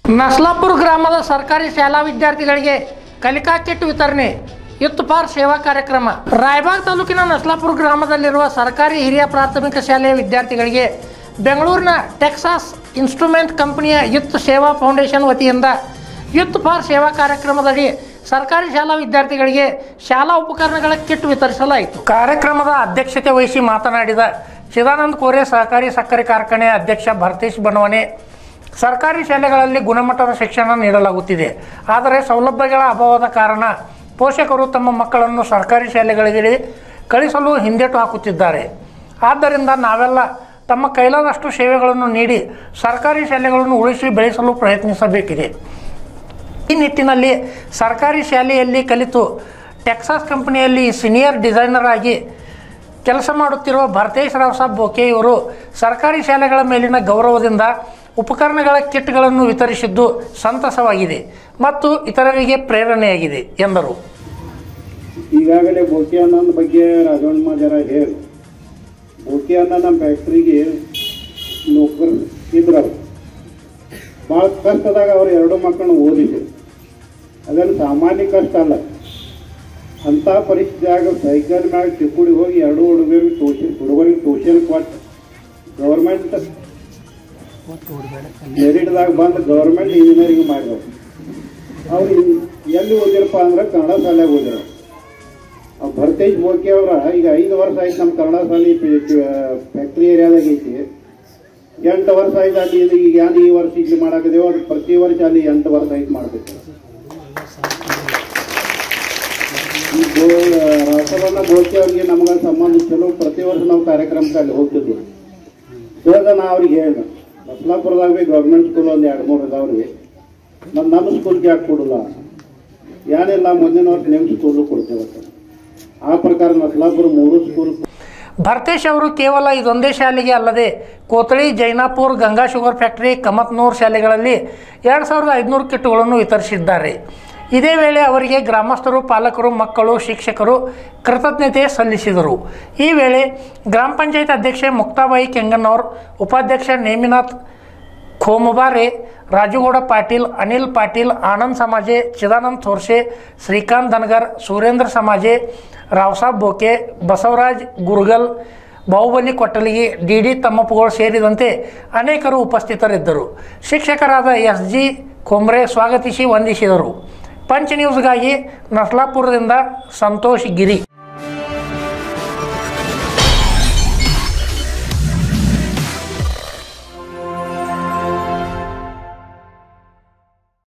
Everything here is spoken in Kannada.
ನಸ್ಲಾಪುರ ಗ್ರಾಮದ ಸರ್ಕಾರಿ ಶಾಲಾ ವಿದ್ಯಾರ್ಥಿಗಳಿಗೆ ಕಲಿಕಾ ಕಿಟ್ ವಿತರಣೆ ಯುತ್ ಪಾರ್ ಸೇವಾ ಕಾರ್ಯಕ್ರಮ ರಾಯಬಾಗ್ ತಾಲೂಕಿನ ನಸ್ಲಾಪುರ ಗ್ರಾಮದಲ್ಲಿರುವ ಸರ್ಕಾರಿ ಹಿರಿಯ ಪ್ರಾಥಮಿಕ ಶಾಲೆಯ ವಿದ್ಯಾರ್ಥಿಗಳಿಗೆ ಬೆಂಗಳೂರಿನ ಟೆಕ್ಸಾಸ್ ಇನ್ಸ್ಟ್ರೂಮೆಂಟ್ ಕಂಪನಿಯ ಯುತ್ ಸೇವಾ ಫೌಂಡೇಶನ್ ವತಿಯಿಂದ ಯುತ್ ಪಾರ್ ಸೇವಾ ಕಾರ್ಯಕ್ರಮದಡಿ ಸರ್ಕಾರಿ ಶಾಲಾ ವಿದ್ಯಾರ್ಥಿಗಳಿಗೆ ಶಾಲಾ ಉಪಕರಣಗಳ ಕಿಟ್ ವಿತರಿಸಲಾಯಿತು ಕಾರ್ಯಕ್ರಮದ ಅಧ್ಯಕ್ಷತೆ ವಹಿಸಿ ಮಾತನಾಡಿದ ಚಿದಾನಂದ ಕೋರೆ ಸಹಕಾರಿ ಸಕ್ಕರೆ ಕಾರ್ಖಾನೆ ಅಧ್ಯಕ್ಷ ಭರತೇಶ್ ಬಣವನೆ ಸರ್ಕಾರಿ ಶಾಲೆಗಳಲ್ಲಿ ಗುಣಮಟ್ಟದ ಶಿಕ್ಷಣ ನೀಡಲಾಗುತ್ತಿದೆ ಆದರೆ ಸೌಲಭ್ಯಗಳ ಅಭಾವದ ಕಾರಣ ಪೋಷಕರು ತಮ್ಮ ಮಕ್ಕಳನ್ನು ಸರ್ಕಾರಿ ಶಾಲೆಗಳಿಗೆ ಕಳಿಸಲು ಹಿಂದೇಟು ಹಾಕುತ್ತಿದ್ದಾರೆ ಆದ್ದರಿಂದ ನಾವೆಲ್ಲ ತಮ್ಮ ಕೈಲಾದಷ್ಟು ಸೇವೆಗಳನ್ನು ನೀಡಿ ಸರ್ಕಾರಿ ಶಾಲೆಗಳನ್ನು ಉಳಿಸಿ ಬೆಳೆಸಲು ಪ್ರಯತ್ನಿಸಬೇಕಿದೆ ಈ ನಿಟ್ಟಿನಲ್ಲಿ ಸರ್ಕಾರಿ ಶಾಲೆಯಲ್ಲಿ ಕಲಿತು ಟೆಕ್ಸಾಸ್ ಕಂಪನಿಯಲ್ಲಿ ಸೀನಿಯರ್ ಡಿಸೈನರ್ ಆಗಿ ಕೆಲಸ ಮಾಡುತ್ತಿರುವ ಭರತೇಶ್ ರಾವ್ ಸಾಬ್ ಬೋಕೆ ಇವರು ಸರ್ಕಾರಿ ಶಾಲೆಗಳ ಮೇಲಿನ ಗೌರವದಿಂದ ಉಪಕರಣಗಳ ಕಿಟ್ಗಳನ್ನು ವಿತರಿಸಿದ್ದು ಸಂತಸವಾಗಿದೆ ಮತ್ತು ಇತರರಿಗೆ ಪ್ರೇರಣೆಯಾಗಿದೆ ಎಂದರು ಈಗಾಗಲೇ ಬೋಕಿ ಅನ್ನನ ಬಗ್ಗೆ ರಾಜವಣ್ಣ ಜರ ಹೇಳಿ ಬೋಕಿ ಅನ್ನ ನಮ್ಮ ಫ್ಯಾಕ್ಟ್ರಿಗೆ ನೌಕರ್ ಇದ್ರು ಅವ್ರು ಭಾಳ ಕಷ್ಟದಾಗ ಅವ್ರು ಎರಡು ಮಕ್ಕಳನ್ನ ಓದಿದ್ರು ಅದೇನು ಸಾಮಾನ್ಯ ಕಷ್ಟ ಅಲ್ಲ ಅಂಥ ಪರಿಸ್ಥಿತಿಯಾಗ ಸೈಕಲ್ ಮ್ಯಾಗ ಚಿಕ್ಕುಡಿ ಹೋಗಿ ಎರಡು ಹುಡುಗರಿಗೆ ಟ್ಯೂಷನ್ ಹುಡುಗರಿಗೆ ಟ್ಯೂಷನ್ ಕೊಟ್ಟು ಗೌರ್ಮೆಂಟ್ ಮೆರಿಟ್ದಾಗ ಬಂದು ಗೌರ್ಮೆಂಟ್ ಇಂಜಿನಿಯರಿಂಗ್ ಮಾಡಿದ್ರು ಅವ್ರು ಇನ್- ಎಲ್ಲಿ ಓದಿರಪ್ಪ ಅಂದ್ರೆ ಕನ್ನಡ ಶಾಲೆಗೆ ಓದಿರೋ ಆ ಭರತೇಶ್ ಬೋಕೆ ಅವರ ಈಗ ಐದು ವರ್ಷ ಆಯ್ತು ನಮ್ಮ ಕನ್ನಡ ಶಾಲೆ ಫ್ಯಾಕ್ಟ್ರಿ ಏರಿಯಾದಾಗ ಐತಿ ಎಂಟು ವರ್ಷ ಆಯ್ತು ಅಲ್ಲಿ ಇದು ಈಗ ಏನು ಈ ವರ್ಷ ಇಲ್ಲಿ ಮಾಡಾಕದೇವೋ ಅದು ಪ್ರತಿ ವರ್ಷ ಅಲ್ಲಿ ಎಂಟು ವರ್ಷ ಆಯ್ತು ಮಾಡ್ಬೇಕು ಈ ಗೋ ರಾಸವನ್ನ ಬೋಕೆ ಅವ್ರಿಗೆ ನಮ್ಗೆ ಸಂಬಂಧ ಚಲೋ ಪ್ರತಿ ವರ್ಷ ನಾವು ಕಾರ್ಯಕ್ರಮಕ್ಕೆ ಅಲ್ಲಿ ಹೋಗ್ತಿದ್ವಿ ಇವಾಗ ನಾ ಅವ್ರಿಗೆ ಹೇಳ್ದೆ ಬಸ್ಲಾಪುರದಾಗ ಭೀ ಗೌರ್ಮೆಂಟ್ ಸ್ಕೂಲ್ ಒಂದು ಎರಡು ಮೂರು ಇದಾವ್ರಿ ನಮ್ಮ ನಮ್ಮ ಸ್ಕೂಲ್ಗೆ ಯಾಕೆ ಕೊಡಲ್ಲ ಏನಿಲ್ಲ ಮುಂದಿನ ವರ್ಷ ನಿಮ್ಮ ಸ್ಕೂಲು ಕೊಡ್ತೇವೆ ಅಂತ. ಆ ಪ್ರಕಾರ ನಸ್ಲಾಪುರ ಮೂರು ಸ್ಕೂಲ್ ಭರತೇಶ್ ಅವರು ಕೇವಲ ಇದೊಂದೇ ಶಾಲೆಗೆ ಅಲ್ಲದೆ ಕೋತಳಿ ಜೈನಾಪುರ್ ಗಂಗಾ ಶುಗರ್ ಫ್ಯಾಕ್ಟರಿ ಕಮತ್ನೂರ್ ಶಾಲೆಗಳಲ್ಲಿ ಎರಡು ಸಾವಿರದ ಐದುನೂರು ಕಿಟ್ಗಳನ್ನು ವಿತರಿಸಿದ್ದಾರೆ ಇದೇ ವೇಳೆ ಅವರಿಗೆ ಗ್ರಾಮಸ್ಥರು ಪಾಲಕರು ಮಕ್ಕಳು ಶಿಕ್ಷಕರು ಕೃತಜ್ಞತೆ ಸಲ್ಲಿಸಿದರು ಈ ವೇಳೆ ಗ್ರಾಮ ಪಂಚಾಯತ್ ಅಧ್ಯಕ್ಷೆ ಮುಕ್ತಾಬಾಯಿ ಕೆಂಗನ್ನವರ್ ಉಪಾಧ್ಯಕ್ಷ ನೇಮಿನಾಥ್ ಖೋಮುಬಾರೆ ರಾಜುಗೌಡ ಪಾಟೀಲ್ ಅನಿಲ್ ಪಾಟೀಲ್ ಆನಂದ್ ಸಮಾಜೆ ಚಿದಾನಂದ್ ಥೋರ್ಸೆ ಶ್ರೀಕಾಂತ್ ಧನಗರ್ ಸುರೇಂದ್ರ ಸಮಾಜೆ ರಾವ್ಸಾಬ್ ಬೋಕೆ ಬಸವರಾಜ್ ಗುರುಗಲ್ ಬಾಹುಬಲಿ ಕೊಟ್ಟಲಿಗಿ ಡಿ ಡಿ ತಮ್ಮಪ್ಪಗಳು ಸೇರಿದಂತೆ ಅನೇಕರು ಉಪಸ್ಥಿತರಿದ್ದರು ಶಿಕ್ಷಕರಾದ ಎಸ್ ಜಿ ಖೋಮ್ರೆ ಸ್ವಾಗತಿಸಿ ವಂದಿಸಿದರು ಪಂಚ್ ನ್ಯೂಸ್ಗಾಗಿ ನಸ್ಲಾಪುರದಿಂದ ಸಂತೋಷ್ ಗಿರಿ